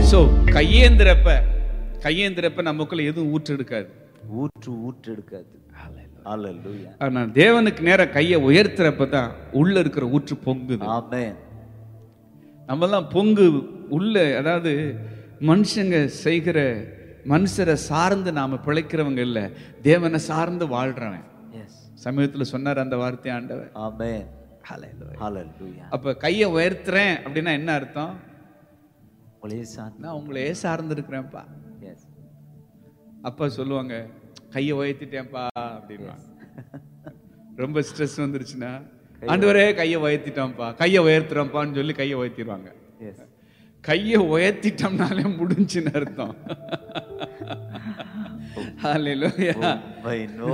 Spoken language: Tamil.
ஸோ கையேந்திரப்ப கையேந்திரப்ப நமக்குள்ள எதுவும் ஊற்று எடுக்காது ஊற்று ஊற்று எடுக்காது ஹalleluya ஆனா தேவனுக்கு நேரா கையை உயர்த்துறப்ப தான் உள்ள இருக்கிற ஊற்று பொங்குது ஆமென் நம்மலாம் பொங்கு உள்ள அதாவது மனுஷங்க செய்கிற மனுஷரை சார்ந்து நாம பிழைக்கிறவங்க இல்ல தேவனை சார்ந்து வாழ்றவன் எஸ் சமீபத்துல சொன்னார் அந்த வார்த்தை ஆண்டவர் ஆமென் Hallelujah. ஹalleluya அப்ப கையை உயர்த்துறேன் அப்படின்னா என்ன அர்த்தம் ஒளே சாந்தி நான் உங்களையே சார்ந்து இருக்கிறேன்ப்பா எஸ் அப்பா சொல்லுவாங்க கையை உயர்த்திட்டேன்ப்பா அப்படின்வாங்க ரொம்ப ஸ்ட்ரெஸ் வந்துருச்சுன்னா ஆண்டவரே கையை உயர்த்திட்டோம்ப்பா கையை உயர்த்துறோம்ப்பான்னு சொல்லி கையை உயர்த்திடுவாங்க எஸ் கையை உயர்த்திட்டோம்னாலே முடிஞ்சுன்னு அர்த்தம் Hallelujah. உம்மை